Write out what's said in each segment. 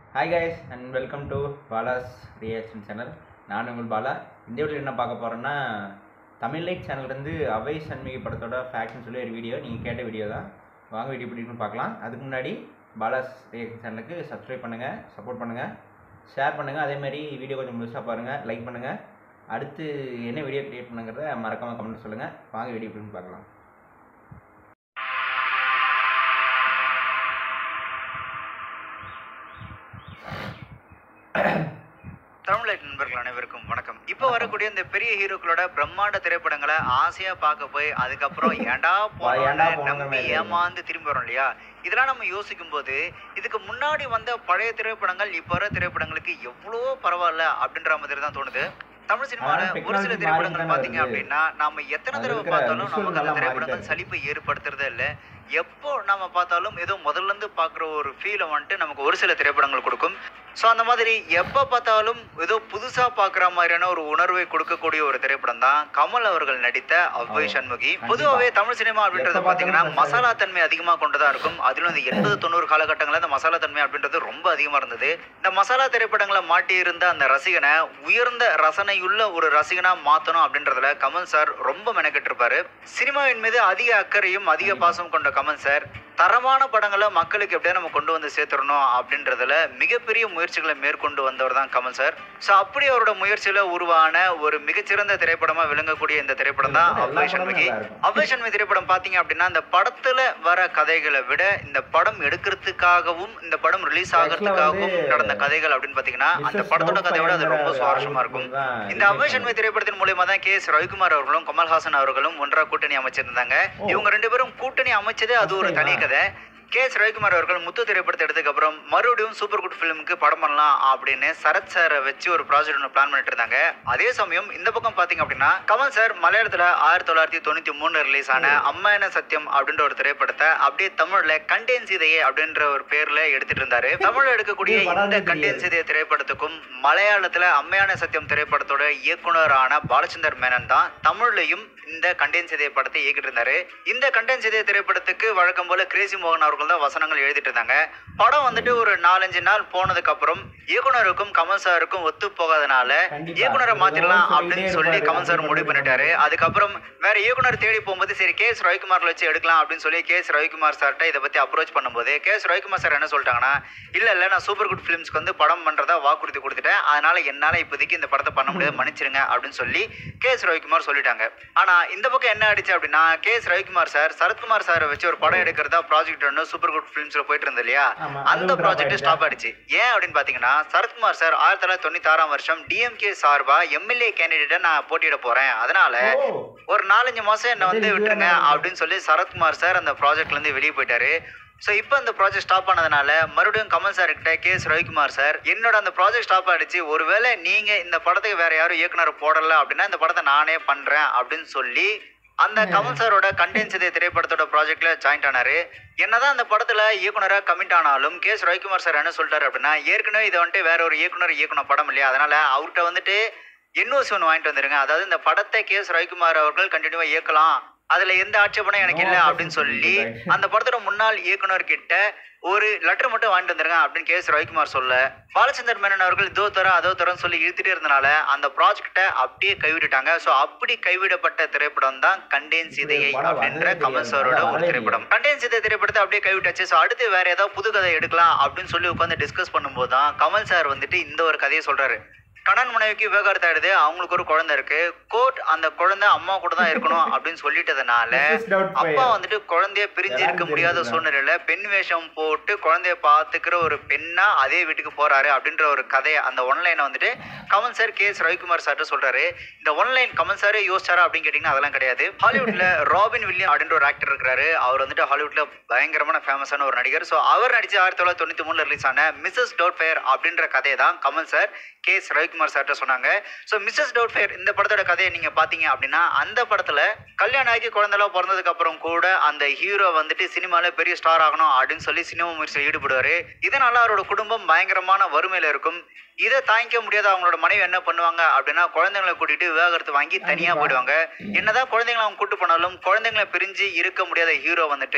Hi guys and welcome to Bala's reaction channel நான் உங்கள் பாலா இந்த வீடியோவில் என்ன பார்க்க போகிறேன்னா தமிழ் லைட் சேனல்லேருந்து அவை சண்மிகை படத்தோட ஃபேக்ட்னு சொல்லி ஒரு வீடியோ நீங்கள் கேட்ட வீடியோ தான் வாங்க வீடியோ பிடிக்குன்னு பார்க்கலாம் அதுக்கு முன்னாடி பாலாஸ் ரியாக்ஷன் சேனலுக்கு சப்ஸ்கிரைப் பண்ணுங்கள் சப்போர்ட் பண்ணுங்கள் ஷேர் பண்ணுங்கள் அதேமாதிரி வீடியோ கொஞ்சம் முழுசாக பாருங்கள் லைக் பண்ணுங்கள் அடுத்து என்ன வீடியோ க்ரியேட் பண்ணுங்கிறத மறக்காமல் கமெண்ட் சொல்லுங்கள் வாங்க வீடியோ பிடிக்குன்னு பார்க்கலாம் தமிழ்லைட் நண்பர்கள் அனைவருக்கும் வணக்கம் இப்போ வரக்கூடிய இந்த பெரிய ஹீரோக்களோட பிரம்மாண்ட திரைப்படங்களை ஆசையா பார்க்க போய் அதுக்கப்புறம் ஏன்டா ஏன்டா போனோம்னு போனோம்னு நம்பி இருக்கு. ஏமாந்து திரும்பி வரோம் இல்லையா இதெல்லாம் நம்ம யோசிக்கும் போது இதுக்கு முன்னாடி வந்த பழைய திரைப்படங்கள் இப்போ வர திரைப்படங்களுக்கு எவ்வளோ பரவாயில்ல அப்படின்ற மாதிரி தான் தோணுது தமிழ் சினிமால ஆனா ஒரு சில technology திரைப்படங்கள் மாறிட்டு பாத்தீங்க தானே அப்படின்னா நாம எத்தனை அதுல தடவை இருக்கிற பார்த்தாலும் visual நமக்கு அந்த நல்லா திரைப்படங்கள் மாறிட்டே சலிப்பை ஏற்படுத்துறதே இல்ல எப்போ நம்ம பார்த்தாலும் ஏதோ முதல்ல இருந்து பார்க்குற ஒரு ஃபீலை வந்துட்டு நமக்கு ஒரு சில திரைப்படங்கள் கொடுக்கும் ஸோ அந்த மாதிரி எப்போ பார்த்தாலும் ஏதோ புதுசாக பார்க்குற மாதிரியான ஒரு உணர்வை கொடுக்கக்கூடிய ஒரு திரைப்படம் தான் கமல் அவர்கள் நடித்த அவ்வை ஆமா. சண்முகி கண்டிப்பா. பொதுவாகவே தமிழ் சினிமா அப்படின்றது எப்ப பார்த்தீங்கன்னா பார்த்தாலும் மசாலா தன்மை அதிகமாக கொண்டதாக இருக்கும் அதிலும் இந்த எண்பது தொண்ணூறு காலகட்டங்களில் இந்த மசாலா தன்மை அப்படின்றது ரொம்ப அதிகமாக இருந்தது இந்த மசாலா திரைப்படங்களை மாட்டி இருந்த அந்த ரசிகனை உயர்ந்த ரசனையுள்ள ஒரு ரசிகனா மாற்றணும் அப்படின்றதுல கமல் சார் ரொம்ப மெனக்கெட்டு இருப்பாரு சினிமாவின் மீது அதிக அக்கறையும் அதிக கண்டிப்பா. பாசம் கொண்ட கமல் சார் தரமான படங்களை மக்களுக்கு எப்படியா நம்ம கொண்டு வந்து சேர்த்துடணும் அப்படின்றதுல மிகப்பெரிய முயற்சிகளை மேற்கொண்டு வந்தவர் தான் கமல் சார் ஸோ அப்படி அவரோட முயற்சியில உருவான ஒரு மிகச்சிறந்த திரைப்படமா விளங்கக்கூடிய இந்த திரைப்படம் தான் எல்லா அவ்வை படமும் சண்முகி நல்லா இருக்கும். அவ்வை சண்முகி திரைப்படம் பாத்தீங்க அப்படின்னா இந்த படத்துல வர கதைகளை விட இந்த படம் எடுக்கிறதுக்காகவும் இந்த படம் ரிலீஸ் Actually ஆகிறதுக்காகவும் வந்து நடந்த கதைகள் அப்படின்னு பாத்தீங்கன்னா அந்த Mrs. படத்தோட கதையை விட அது ரொம்ப Doubtfire சுவாரஸ்யமா இருக்கும் தான் இந்த அவ்வை சண்முகி திரைப்படத்தின் மூலியமா தான் கே எஸ் ரவிக்குமார் அவர்களும் கமல்ஹாசன் அவர்களும் ஒன்றா கூட்டணி அமைச்சிருந்தாங்க ஓ. இவங்க ரெண்டு பேரும் கூட்டணி அமைச்சதே அது ஒரு தனி அப்படியா? கதை கே எஸ் ரவிக்குமார் அவர்கள் முத்து திரைப்படத்தை எடுத்ததுக்கு அப்புறம் மறுபடியும் சூப்பர் குட் ஃபிலிமுக்கு படம் பண்ணலாம் அப்படின்னு சரத் சாரை வச்சு ஒரு ப்ராஜெக்ட் ஒன்று பிளான் பண்ணிட்டு இருந்தாங்க அதே சமயம் இந்த பக்கம் பாத்தீங்க அப்படின்னா கமல் சார் மலையாளத்துல ஆயிரத்தி தொள்ளாயிரத்தி தொண்ணூத்தி மூணு ரிலீஸ் ஆன அம்மா என்ன சத்தியம் அப்படின்ற ஒரு திரைப்படத்தை அப்படியே தமிழ்ல கண்டேன் சீதையே அப்படின்ற ஒரு பேர்ல எடுத்துட்டு இருந்தாரு தமிழ்ல எடுக்கக்கூடிய இது படம் இந்த தெரியாது. கண்டேன் சீதைய திரைப்படத்துக்கும் மலையாளத்துல அம்மையான சத்தியம் திரைப்படத்தோட இயக்குனரான பாலச்சந்தர் மேனன் தான் தமிழ்லையும் இந்த கண்டேன் சீதைய படத்தை இயக்கிட்டு இருந்தாரு இந்த கண்டேன் சீதைய திரைப்படத்துக்கு வழக்கம் போல கிரேசி மோகன் அவர்கள் தான் வசனங்கள் எழுதிட்டு இருந்தாங்க படம் வந்துட்டு ஒரு நாலஞ்சு நாள் போனதுக்கு அப்புறம் இயக்குனருக்கும் கமல் சாருக்கும் ஒத்து போகாதனால கண்டிப்பா. இயக்குனரை மாத்திரலாம் இதெல்லாம் அப்படின்னு சொல்லிட்டே சொல்லி இருப்பாரு. கமல் சார் முடிவு பண்ணிட்டாரு அதுக்கப்புறம் வேற இயக்குனர் தேடி போகும்போது சரி கே எஸ் ரவிக்குமார்ல வச்சு எடுக்கலாம் அப்படின்னு சொல்லி கே எஸ் ரவிக்குமார் சார்ட்ட இதை பத்தி அப்ரோச் பண்ணும்போது கே எஸ் ரவிக்குமார் சார் என்ன சொல்லிட்டாங்கன்னா இல்ல இல்ல நான் சூப்பர் குட் ஃபிலிம்ஸ்க்கு வந்து படம் பண்றதா வாக்குறுதி கொடுத்துட்டேன் அதனால என்னால இப்போதைக்கு இந்த படத்தை பண்ண முடியாது மன்னிச்சிருங்க அப்படின்னு சொல்லி கே எஸ் ரவிக்குமார் சொல்லிட்டாங்க ஆனா இந்த பக்கம் என்ன ஆயிடுச்சு அப்படின்னா K S Ravikumar sir Sarathkumar சாரை வச்சு ஒரு படம் எடுக்கிறதா ப்ராஜெக்ட் ஒன்று சூப்பர் குட் ஃபிலிம்ஸ்ல போயிட்டு இருந்தது இல்லையா ஆமா, அந்த அதுவும் drop ப்ராஜெக்ட் ஆயிடுச்சா? ஸ்டாப் ஆயிடுச்சு ஏன் அப்படின்னு பாத்தீங்கன்னா சரத்குமார் சார் ஆயிரத்தி தொள்ளாயிரத்தி தொண்ணூத்தி ஆறாம் வருஷம் டிஎம்கே சார்பா எம்எல்ஏ கேண்டிடேட்டா நான் போட்டியிட போறேன் அதனால ஓ. ஒரு நாலஞ்சு மாசம் என்ன வந்து இது விட்டுருங்க இதுதான் அப்படின்னு சொல்லி சரத்குமார் சார் அந்த ப்ராஜெக்ட்ல இருந்து வெளியே போயிட்டாரு ஸோ இப்போ அந்த ப்ராஜெக்ட் ஸ்டாப் ஆனதுனால மறுபடியும் கமல் சார் கிட்ட கே எஸ் ரவிக்குமார் சார் என்னோட அந்த ப்ராஜெக்ட் ஸ்டாப் ஆயிடுச்சு ஒருவேளை நீங்க இந்த படத்துக்கு வேற யாரும் இயக்குனர் போடல அப்படின்னா இந்த படத்தை நானே பண்றேன் அப்படின்னு சொல்லி அந்த கமல் சாரோட கண்டென்ஸ் இதே திரைப்படத்தோட ப்ராஜெக்ட்ல ஜாயின்ட் ஆனாரு என்னதான் அந்த படத்துல இயக்குனரா கமிட் ஆனாலும் கே எஸ் ரவிக்குமார் சார் என்ன சொல்லிட்டாரு அப்படின்னா ஏற்கனவே இதை வந்துட்டு வேற ஒரு இயக்குனர் இயக்குன படம் இல்லையா அதனால அவர்கிட்ட வந்துட்டு என்ஓசி ஒன்று வாங்கிட்டு வந்துருங்க அதாவது இந்த படத்தை கே எஸ் ரவிக்குமார் அவர்கள் கண்டினியூவா இயக்கலாம் அதுல எந்த ஆட்சேபனையும் எனக்கு இல்லை அப்படின்னு சொல்லி அந்த படத்தோட முன்னாள் இயக்குனர் கிட்ட ஒரு லெட்டர் மட்டும் வாங்கிட்டு வந்துருங்க அப்படின்னு கே எஸ் ரவிக்குமார் சொல்ல பாலச்சந்தர் மேனன் அவர்கள் இதோ தரம் அதோ தரம் சொல்லி இழுத்துட்டே இருந்தனால அந்த ப்ராஜெக்டை அப்படியே கைவிட்டுட்டாங்க ஸோ அப்படி கைவிடப்பட்ட திரைப்படம் தான் கண்டேன் சீதையை படம் அப்படின்ற வரவே கமல் தெரியாது. சாரோட ஒரு வரவே திரைப்படம் கண்டேன் சீதை திரைப்படத்தை அப்படியே கைவிட்டாச்சு ஸோ அடுத்து வேற ஏதாவது புது கதை எடுக்கலாம் அப்படின்னு சொல்லி உட்காந்து டிஸ்கஸ் பண்ணும்போது தான் கமல் சார் வந்துட்டு இந்த ஒரு கதையை சொல்றாரு கணவன் மனைவிக்கு விவகாரத்தை ஆயிடுது அவங்களுக்கு ஒரு குழந்தை இருக்கு கோர்ட் அந்த குழந்தை அம்மா கூட தான் இருக்கணும் அப்படின்னு சொல்லிட்டதுனால Mrs. Doubtfire. அப்பா வந்துட்டு குழந்தைய பிரிஞ்சு இருக்க யாருக்கு முடியாத தெரியுதுங்க? சூழ்நிலையில பெண் வேஷம் போட்டு குழந்தைய பாத்துக்கிற ஒரு பெண்ணா அதே வீட்டுக்கு போறாரு அப்படின்ற ஒரு கதையை அந்த ஒன்லைனை வந்துட்டு Kamal sir K S Ravikumar sir சொல்றாரு இந்த ஒன்லைன் கமல் சாரே யோசிச்சாரா அப்படின்னு கேட்டீங்கன்னா அதெல்லாம் கிடையாது ஹாலிவுட்ல ராபின் வில்லியம் அப்படின்ற ஒரு ஆக்டர் இருக்காரு அவர் வந்துட்டு ஹாலிவுட்ல பயங்கரமான ஃபேமஸான ஒரு நடிகர் ஸோ அவர் நடிச்சு ஆயிரத்தி தொள்ளாயிரத்தி தொண்ணூத்தி மூணுல ரிலீஸ் ஆன மிஸ்ஸஸ் டவுட் ஃபயர் அப்படின்ற கதையை தான் Kamal sir K S Ravikumar சார்ட்ட சொன்னாங்க ஸோ மிஸ்ஸஸ் டவுட் ஃபயர் இந்த படத்தோட கதையை நீங்க பாத்தீங்க அப்படின்னா அந்த படத்துல கல்யாணம் ஆகி குழந்தைலாம் பிறந்ததுக்கு அப்புறம் கூட அந்த ஹீரோ வந்துட்டு சினிமால பெரிய ஸ்டார் ஆகணும் அப்படின்னு சொல்லி சினிமா முயற்சியில் ஈடுபடுவாரு இதனால அவரோட குடும்பம் பயங்கரமான வறுமையில இருக்கும் இதை தாங்கிக்க முடியாத அவங்களோட மனைவி என்ன பண்ணுவாங்க அப்படின்னா குழந்தைங்களை கூட்டிட்டு விவாகரத்து வாங்கி தனியா கண்டிப்பா. போயிடுவாங்க என்னதான் குழந்தைங்களை அவங்க கூட்டு போனாலும் குழந்தைங்களை பிரிஞ்சு இருக்க முடியாத ஹீரோ வந்துட்டு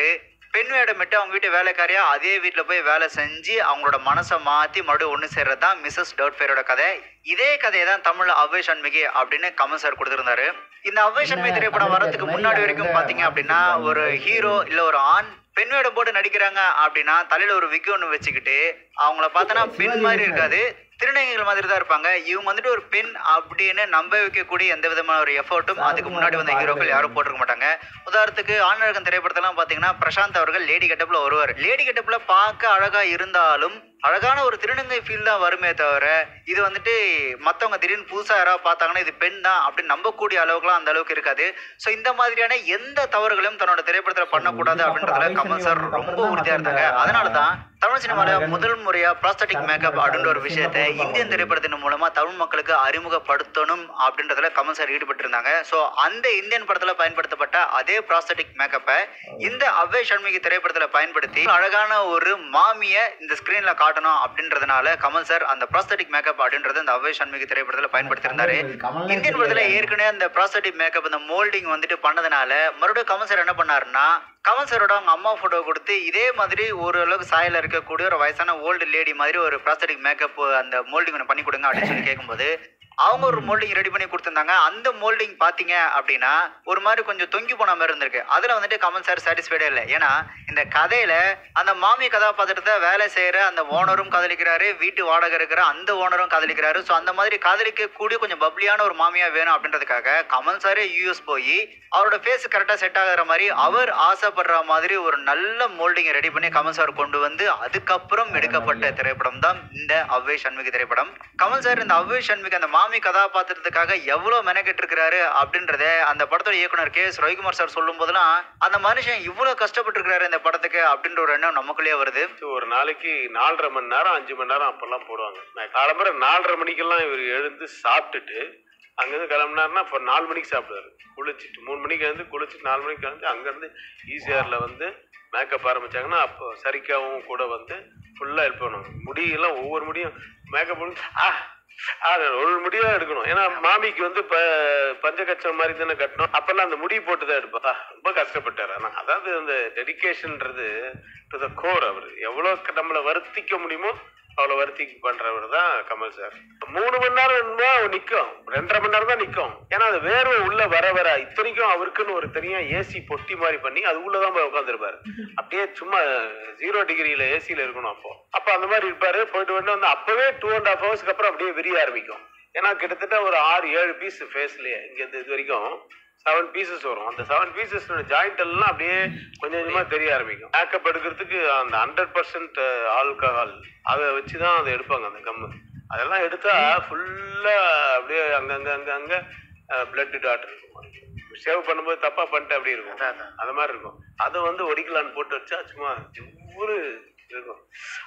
பெண் வேடமிட்டு அவங்க வீட்டு வேலைக்காரியா அதே வீட்டில் போய் வேலை செஞ்சு அவங்களோட மனசை மாற்றி மறுபடியும் ஒன்று சேர்றது தான் மிஸ்ஸஸ் டவுட்ஃபேரோட கதை இதே கதையை தான் தமிழ் அவ்வை சண்முகி அப்படின்னு கமல் சார் கொடுத்துருந்தாரு இந்த அவ்வை சண்முகி திரைப்படம் வரதுக்கு முன்னாடி வரைக்கும் பார்த்தீங்க அப்படின்னா ஒரு ஹீரோ இல்லை ஒரு ஆண் பெண் வேடம் போட்டு நடிக்கிறாங்க அப்படின்னா தலையில ஒரு விக்கு ஒன்று வச்சுக்கிட்டு அவங்கள பார்த்தோன்னா பெண் மாதிரி இருக்காது திருநங்கைகள் மாதிரி தான் இருப்பாங்க இவங்க வந்துட்டு ஒரு பெண் அப்படின்னு நம்ப வைக்கக்கூடிய எந்த விதமான ஒரு எஃபர்ட்டும் அதுக்கு முன்னாடி வந்த ஹீரோக்கள் யாரும் போட்டிருக்க மாட்டாங்க உதாரணத்துக்கு ஆணழகன் திரைப்படத்தெல்லாம் பார்த்தீங்கன்னா பிரசாந்த் அவர்கள் லேடி கெட்டப்ல வருவார் லேடி கெட்டப்ல பார்க்க அழகா இருந்தாலும் அழகான ஒரு திருநங்கை ஃபீல் தான் வருமே தவிர இது வந்துட்டு மற்றவங்க திடீர்னு புதுசாக யாராவது பார்த்தாங்கன்னா இது பெண் தான் அப்படின்னு நம்பக்கூடிய அளவுக்குலாம் அந்த அளவுக்கு இருக்காது ஸோ இந்த மாதிரியான எந்த தவறுகளையும் தன்னோட திரைப்படத்தில் பண்ணக்கூடாது அப்படின்றதுல கமல் சார் ரொம்ப உறுதியாக இருந்தாங்க அதனால தான் தமிழ் சினிமாவில் முதல் முறையாக ப்ராஸ்தட்டிக் மேக்கப் அப்படின்ற ஒரு விஷயத்தை இந்தியன் திரைப்படத்தின் மூலமாக தமிழ் மக்களுக்கு அறிமுகப்படுத்தணும் அப்படின்றதுல கமல் சார் ஈடுபட்டு இருந்தாங்க ஸோ அந்த இந்தியன் படத்தில் பயன்படுத்தப்பட்ட அதே ப்ராஸ்தட்டிக் மேக்கப்பை இந்த அவ்வை சண்முகி திரைப்படத்தில் பயன்படுத்தி அழகான ஒரு மாமியை இந்த ஸ்க்ரீனில் காட்டணும் அப்படின்றதுனால கமல் சார் அந்த ப்ராஸ்தட்டிக் மேக்கப் அப்படின்றது இந்த அவ்வை சண்முகி திரைப்படத்தில் பயன்படுத்தியிருந்தாரு இந்தியன் படத்துல ஏற்கனவே அந்த ப்ராஸ்தட்டிக் மேக்கப் இந்த மோல்டிங் வந்துட்டு பண்ணதுனால மறுபடியும் கமல் சார் என்ன பண்ணாருன்னா கமல் சாரோட அவங்க அம்மா போட்டோ கொடுத்து இதே மாதிரி ஓரளவுக்கு சாயல இருக்கக்கூடிய ஒரு வயசான ஓல்டு லேடி மாதிரி ஒரு ப்ராஸ்தட்டிக் மேக்கப் அந்த மோல்டிங் ஒன்று பண்ணி கொடுங்க அப்படின்னு சொல்லி கேட்கும்போது அவங்க ஒரு மோல்டிங் ரெடி பண்ணி கொடுத்துருந்தாங்க அந்த மோல்டிங் பார்த்தீங்க அப்படின்னா ஒரு மாதிரி கொஞ்சம் தொங்கி போன மாதிரி இருந்திருக்கு அதில் வந்துட்டு கமல் சார் சாட்டிஸ்ஃபைடே இல்லை ஏன்னா இந்த கதையில அந்த மாமி கதாபாத்திரத்தை வேலை செய்யற அந்த ஓனரும் காதலிக்கிறாரு வீட்டு வாடகை இருக்கிற அந்த ஓனரும் காதலிக்கிறாரு ஸோ அந்த மாதிரி காதலிக்க கூடிய கொஞ்சம் பப்ளியான ஒரு மாமியா வேணும் அப்படின்றதுக்காக கமல் சாரே யூஎஸ் போய் அவரோட ஃபேஸ் கரெக்டாக செட் ஆகுற மாதிரி அவர் ஆசைப்படுற மாதிரி ஒரு நல்ல மோல்டிங்கை ரெடி பண்ணி கமல் சார் கொண்டு வந்து அதுக்கப்புறம் எடுக்கப்பட்ட திரைப்படம் தான் இந்த அவ்வை சண்முகி திரைப்படம் கமல் சார் இந்த அவ்வை சண்முகி அந்த மாமி கதாபாத்திரத்துக்காக எவ்வளோ மெனக்கெட்டு இருக்கிறாரு அப்படின்றத அந்த படத்தோட இயக்குனர் கே எஸ் ரவிக்குமார் சார் சொல்லும் போதெல்லாம் அந்த மனுஷன் இவ்வளோ கஷ்டப்பட்டு இருக்கிறாரு இந்த படத்துக்கு அப்படின்ற ஒரு எண்ணம் நமக்குள்ளேயே வருது ஒரு நாளைக்கு நாலரை மணி நேரம் அஞ்சு மணி நேரம் அப்பெல்லாம் போடுவாங்க நான் காலம்பர நாலரை மணிக்கெல்லாம் இவர் எழுந்து சாப்பிட்டுட்டு அங்கேருந்து கிளம்புனாருன்னா இப்போ நாலு மணிக்கு சாப்பிடுவாரு குளிச்சுட்டு மூணு மணிக்கு எழுந்து குளிச்சுட்டு நாலு மணிக்கு கிளம்பி அங்கேருந்து ஈசிஆரில் வந்து மேக்கப் ஆரம்பிச்சாங்கன்னா அப்போ சரிக்காவும் கூட வந்து ஃபுல்லாக ஹெல்ப் பண்ணுவாங்க முடியெல்லாம் ஒவ்வொரு முடியும் மேக்கப் பண்ணி ஆ ஆ, ஒரு முடியா எடுக்கணும் ஏன்னா மாமிக்கு வந்து இப்போ பஞ்சகச்சம் மாதிரி தானே கட்டணும் அப்பெல்லாம் அந்த முடி போட்டு தான் எடுப்பா ரொம்ப கஷ்டப்பட்டார் ஆனால் அதாவது அந்த டெடிகேஷன்ன்றது டு த கோர் அவர் எவ்வளோ நம்மளை வருத்திக்க முடியுமோ அவ்வளோ வருத்தி பண்றவர் தான் கமல் சார் மூணு மணி நேரம் நிற்கும் ரெண்டரை மணி நேரம் தான் நிற்கும் ஏன்னா அது வேர்வை உள்ள வர வர இத்தனைக்கும் அவருக்குன்னு ஒரு தனியா ஏசி பொட்டி மாதிரி பண்ணி அது உள்ளதான் போய் உட்காந்துருப்பாரு அப்படியே சும்மா ஜீரோ டிகிரியில ஏசியில இருக்கணும் அப்போ அப்ப அந்த மாதிரி இருப்பாரு போயிட்டு வந்து வந்து அப்பவே டூ அண்ட் ஹாஃப் ஹவர்ஸ்க்கு அப்புறம் அப்படியே விரிய ஆரம்பிக்கும் ஏன்னா கிட்டத்தட்ட ஒரு ஆறு ஏழு பீஸ் ஃபேஸ்லயே இங்க இருந்து இது வரைக்கும் செவன் பீசஸ் வரும் அந்த செவன் பீசஸ் ஜாயிண்ட் எல்லாம் அப்படியே கொஞ்சம் கொஞ்சமா தெரிய ஆரம்பிக்கும் மேக்கப் எடுக்கிறதுக்கு அந்த ஹண்ட்ரட் பர்சன்ட் ஆல்கஹால் அதை வச்சு தான் அதை எடுப்பாங்க அந்த கம்மு அதெல்லாம் எடுத்தா ஃபுல்லா அப்படியே அங்கங்க அங்க அங்க பிளட் டாட் இருக்கும் சேவ் பண்ணும்போது தப்பா பண்ணிட்டு அப்படி இருக்கும் அந்த மாதிரி இருக்கும் அதை வந்து ஒடிக்கலான்னு போட்டு வச்சா சும்மா ஜிவ்வுன்னு இருக்கும்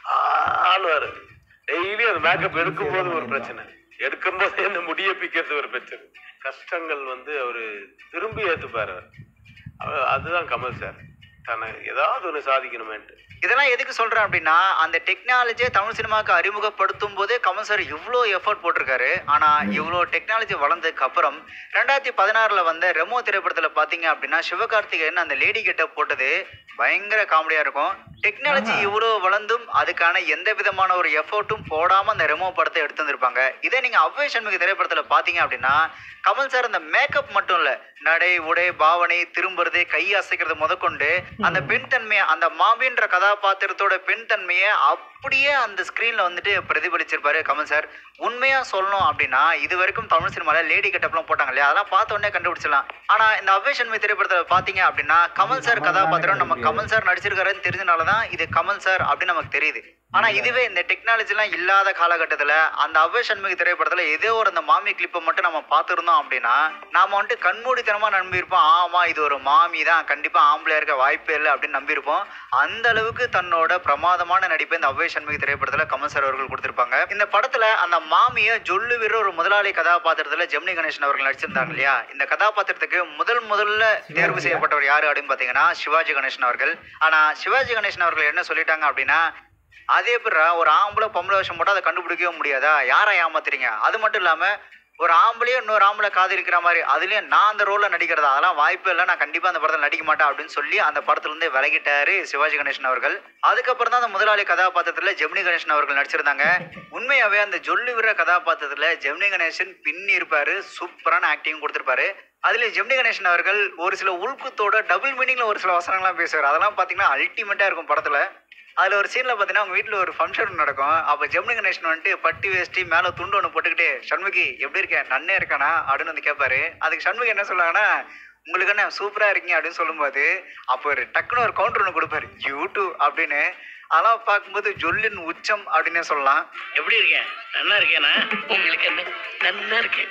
ஆளுவாரு டெய்லி அந்த மேக்கப் எடுக்கும்போது ஒரு பிரச்சனை எடுக்கும்போது இந்த முடிய பிக்கிறது ஒரு பிரச்சனை கஷ்டங்கள் வந்து அவரு திரும்பி ஏத்துப்பாரு அவர். அவர் அதுதான் கமல் சார் தன்னை ஏதாவது ஒன்று சாதிக்கணுமேன்ட்டு இதெல்லாம் எதுக்கு சொல்றேன் அப்படின்னா அந்த டெக்னாலஜியை தமிழ் சினிமாவுக்கு அறிமுகப்படுத்தும் போதே கமல் சார் இவ்வளோ எஃபர்ட் போட்டிருக்காரு ஆனா இவ்வளோ டெக்னாலஜி வளர்ந்ததுக்கு அப்புறம் ரெண்டாயிரத்தி பதினாறுல வந்த ரெமோ திரைப்படத்துல பாத்தீங்க அப்படின்னா சிவகார்த்திகேயன் அந்த லேடி கெட்ட போட்டது பயங்கர காமெடியா இருக்கும் டெக்னாலஜி இவ்வளோ வளர்ந்தும் அதுக்கான எந்த விதமான ஒரு எஃபர்ட்டும் போடாம அந்த ரெமோ படத்தை எடுத்து வந்திருப்பாங்க இதே நீங்க அவ்வை சண்முகி திரைப்படத்துல பாத்தீங்க அப்படின்னா கமல் சார் அந்த மேக்கப் மட்டும் இல்ல நடை உடை பாவனை திரும்புறது கை அசைக்கிறது முதற்கொண்டு அந்த பெண் தன்மையை அந்த மாமின்ற கதாபாத்திரத்தோட பெண் தன்மையை அப்படியே அந்த ஸ்க்ரீன்ல வந்துட்டு பிரதிபலிச்சிருப்பாரு கமல் சார் உண்மையா சொல்லணும் அப்படின்னா இது வரைக்கும் தமிழ் சினிமால லேடி கெட்டப்லாம் போட்டாங்க இல்லையா அதெல்லாம் பார்த்த உடனே கண்டுபிடிச்சிடலாம் ஆனா இந்த அவ்வேஷன்மை திரைப்படத்துல பாத்தீங்க அப்படின்னா கமல் சார் கதாபாத்திரம் நம்ம கமல் சார் நடிச்சிருக்காருன்னு தெரிஞ்சனாலதான் இது கமல் சார் அப்படின்னு நமக்கு தெரியுது ஆனா இதுவே இந்த டெக்னாலஜிலாம் இல்லாத காலகட்டத்துல அந்த அவ்வை சண்முகி திரைப்படத்துல ஏதோ ஒரு அந்த மாமி கிளிப்பை மட்டும் நம்ம பார்த்துருந்தோம் அப்படின்னா நாம வந்துட்டு கண்மூடித்தனமா நம்பியிருப்போம் ஆமா இது ஒரு மாமி தான் கண்டிப்பா ஆம்பளையா இருக்க வாய்ப்பே இல்லை அப்படின்னு நம்பியிருப்போம் அந்த அளவுக்கு தன்னோட பிரமாதமான நடிப்பை இந்த அவ்வை சண்முகி திரைப்படத்துல கமல் சார் அவர்கள் கொடுத்திருப்பாங்க இந்த படத்துல அந்த மாமிய ஜொல்லு வீர ஒரு முதலாளி கதாபாத்திரத்துல ஜெமினி கணேசன் அவர்கள் நடிச்சிருந்தாங்க இல்லையா இந்த கதாபாத்திரத்துக்கு முதல் முதல்ல தேர்வு செய்யப்பட்டவர் யாரு அப்படின்னு பாத்தீங்கன்னா சிவாஜி கணேசன் அவர்கள் ஆனா சிவாஜி கணேசன் அவர்கள் என்ன சொல்லிட்டாங்க அப்படின்னா அதே பிற ஒரு ஆம்பளை பொம்பளை வருஷம் போட்டால் அதை கண்டுபிடிக்கவே முடியாதா யாரை ஏமாத்துறீங்க அது மட்டும் இல்லாமல் ஒரு ஆம்பளையும் இன்னொரு ஆம்பளை காதலிக்கிற மாதிரி அதுலயும் நான் அந்த ரோல்ல நடிக்கிறதா அதெல்லாம் வாய்ப்பு இல்லை நான் கண்டிப்பா அந்த படத்தில் நடிக்க மாட்டேன் அப்படின்னு சொல்லி அந்த படத்துல இருந்து விலகிட்டாரு சிவாஜி கணேசன் அவர்கள் அதுக்கப்புறம் தான் அந்த முதலாளி கதாபாத்திரத்துல ஜெமினி கணேசன் அவர்கள் நடிச்சிருந்தாங்க உண்மையாவே அந்த ஜொல்லு விடுற கதாபாத்திரத்துல ஜெமினி கணேசன் பின்னி இருப்பாரு சூப்பரான ஆக்டிங் கொடுத்திருப்பாரு அதுல ஜெமினி கணேசன் அவர்கள் ஒரு சில உள்குத்தோட டபுள் மீனிங்ல ஒரு சில வசனங்கள்லாம் பேசுவார் அதெல்லாம் பாத்தீங்கன்னா அல்டிமேட்டா இருக்கும் படத்துல அதுல ஒரு சீன்ல பாத்தீங்கன்னா அவங்க வீட்ல ஒரு ஃபங்க்ஷன் நடக்கும் அப்ப ஜெமினி கணேசன் வந்துட்டு பட்டி வேஷ்டி மேல துண்டு ஒண்ணு போட்டுக்கிட்டு சண்முகி எப்படி இருக்க நன்னே இருக்கானா அப்படின்னு வந்து கேட்பாரு அதுக்கு சண்முகி என்ன சொல்லுவாங்கன்னா உங்களுக்கு என்ன சூப்பரா இருக்கீங்க அப்படின்னு சொல்லும்போது அப்போ ஒரு டக்குன்னு ஒரு கவுண்டர் ஒன்று கொடுப்பாரு யூடியூப் அப்படின்னு அதெல்லாம் பார்க்கும்போது ஜொல்லின் உச்சம் அப்படின்னே சொல்லலாம் எப்படி இருக்கேன் நல்லா இருக்கேனா உங்களுக்கு என்ன நல்லா இருக்கேன்